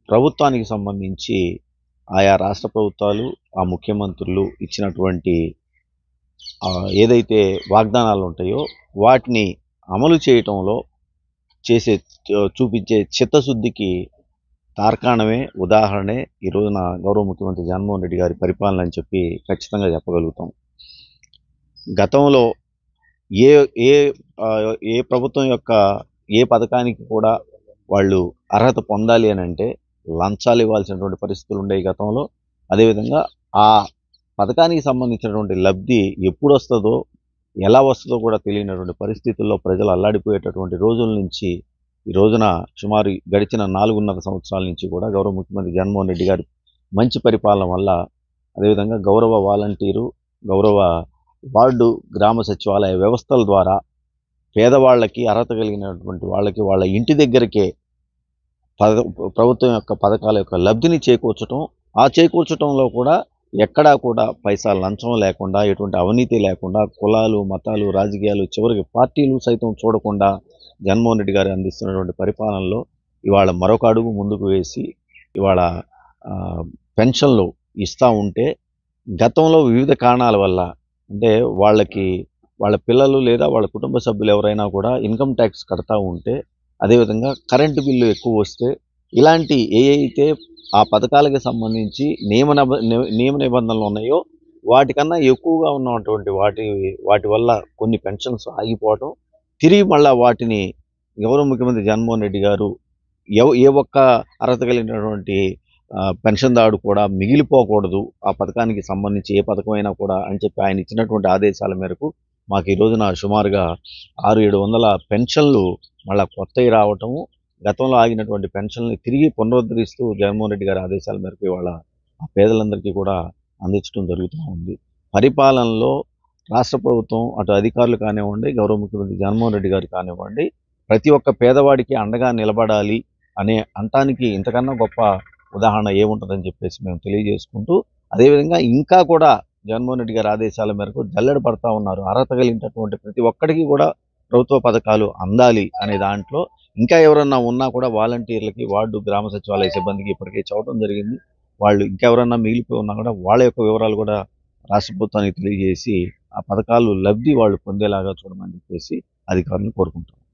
ప్రభుత్వానికి సంబంధించి ఆయా రాష్ట్ర ప్రభుత్వాలు ఆ ముఖ్యమంత్రులు ఇచ్చినటువంటి ఆ, ఏదైతే వాగ్దానాలు ఉంటాయో వాటిని అమలు చేయటంలో చేసే చూపించే చిత్తశుద్ధికి తార్కాణమే ఉదాహరణే ఈ రోజున గౌరవ ముఖ్యమంత్రి జగన్మోహన్ రెడ్డి గారి పరిపాలన అని చెప్పి ఖచ్చితంగా చెప్పగలుగుతాం గతంలో ఏ ఏ ఆ, ఏ ప్రభుత్వం యొక్క ఏ పథకానికి కూడా వాళ్ళు అర్హత పొందాలి అని అంటే లంచాలు ఇవ్వాల్సినటువంటి పరిస్థితులు ఉండేవి గతంలో అదేవిధంగా ఆ పథకానికి సంబంధించినటువంటి లబ్ధి ఎప్పుడు వస్తుందో ఎలా వస్తుందో కూడా తెలియనటువంటి పరిస్థితుల్లో ప్రజలు అల్లాడిపోయేటటువంటి రోజుల నుంచి ఈ రోజున సుమారు గడిచిన నాలుగున్నర సంవత్సరాల నుంచి కూడా గౌరవ ముఖ్యమంత్రి జగన్మోహన్ రెడ్డి గారి మంచి పరిపాలన వల్ల అదేవిధంగా గౌరవ వాలంటీరు గౌరవ వార్డు గ్రామ సచివాలయ వ్యవస్థల ద్వారా పేదవాళ్ళకి అర్హత కలిగినటువంటి వాళ్ళకి వాళ్ళ ఇంటి దగ్గరికే పద ప్రభుత్వం యొక్క పథకాల యొక్క లబ్ధిని చేకూర్చడం ఆ చేకూర్చడంలో కూడా ఎక్కడా కూడా పైసా లంచం లేకుండా ఎటువంటి అవినీతి లేకుండా కులాలు మతాలు రాజకీయాలు చివరికి పార్టీలు సైతం చూడకుండా జగన్మోహన్ రెడ్డి గారు అందిస్తున్నటువంటి పరిపాలనలో ఇవాళ మరొక అడుగు ముందుకు వేసి ఇవాళ ఆ, పెన్షన్లు ఇస్తూ ఉంటే గతంలో వివిధ కారణాల వల్ల అంటే వాళ్ళకి వాళ్ళ పిల్లలు లేదా వాళ్ళ కుటుంబ సభ్యులు ఎవరైనా కూడా ఇన్కమ్ ట్యాక్స్ కడతా ఉంటే అదేవిధంగా కరెంటు బిల్లు ఎక్కువ వస్తే ఇలాంటి ఏ అయితే ఆ పథకాలకు సంబంధించి నియమ నిబ- ని- నియమ నిబంధనలు ఉన్నాయో వాటికన్నా ఎక్కువగా ఉన్నటువంటి వాటి వాటి వల్ల కొన్ని పెన్షన్స్ ఆగిపోవటం తిరిగి మళ్ళా వాటిని గౌరవ ముఖ్యమంత్రి జగన్మోహన్ రెడ్డి గారు ఎవ ఏ ఒక్క అర్హత కలిగినటువంటి ఆ, పెన్షన్దారుడు కూడా మిగిలిపోకూడదు ఆ పథకానికి సంబంధించి ఏ పథకమైనా కూడా అని చెప్పి ఆయన ఇచ్చినటువంటి ఆదేశాల మేరకు మాకు ఈ రోజున సుమారుగా ఆరు ఏడు వందల పెన్షన్లు మళ్ళా కొత్తవి రావటము గతంలో ఆగినటువంటి పెన్షన్లు తిరిగి పునరుద్ధరిస్తూ జగన్మోహన్ రెడ్డి గారి ఆదేశాల మేరకు ఇవాళ ఆ పేదలందరికీ కూడా అందించడం జరుగుతూ ఉంది పరిపాలనలో రాష్ట్ర ప్రభుత్వం అటు అధికారులు కానివ్వండి గౌరవ ముఖ్యమంత్రి జగన్మోహన్ రెడ్డి గారు కానివ్వండి ప్రతి ఒక్క పేదవాడికి అండగా నిలబడాలి అనే అంటానికి ఇంతకన్నా గొప్ప ఉదాహరణ ఏముంటుందని చెప్పేసి మేము తెలియజేసుకుంటూ అదేవిధంగా ఇంకా కూడా జగన్మోహన్ రెడ్డి గారి ఆదేశాల మేరకు జల్లెడ పడతా ఉన్నారు అర్హత కలిగినటువంటి ప్రతి ఒక్కడికి కూడా ప్రభుత్వ పథకాలు అందాలి అనే దాంట్లో ఇంకా ఎవరన్నా ఉన్నా కూడా వాలంటీర్లకి వార్డు గ్రామ సచివాలయ సిబ్బందికి ఇప్పటికే చూడటం జరిగింది వాళ్ళు ఇంకెవరన్నా మిగిలిపోయి ఉన్నా కూడా వాళ్ళ యొక్క వివరాలు కూడా రాష్ట్ర ప్రభుత్వానికి తెలియజేసి ఆ పథకాలు లబ్ధి వాళ్ళు పొందేలాగా చూడమని చెప్పేసి అధికారులను కోరుకుంటాం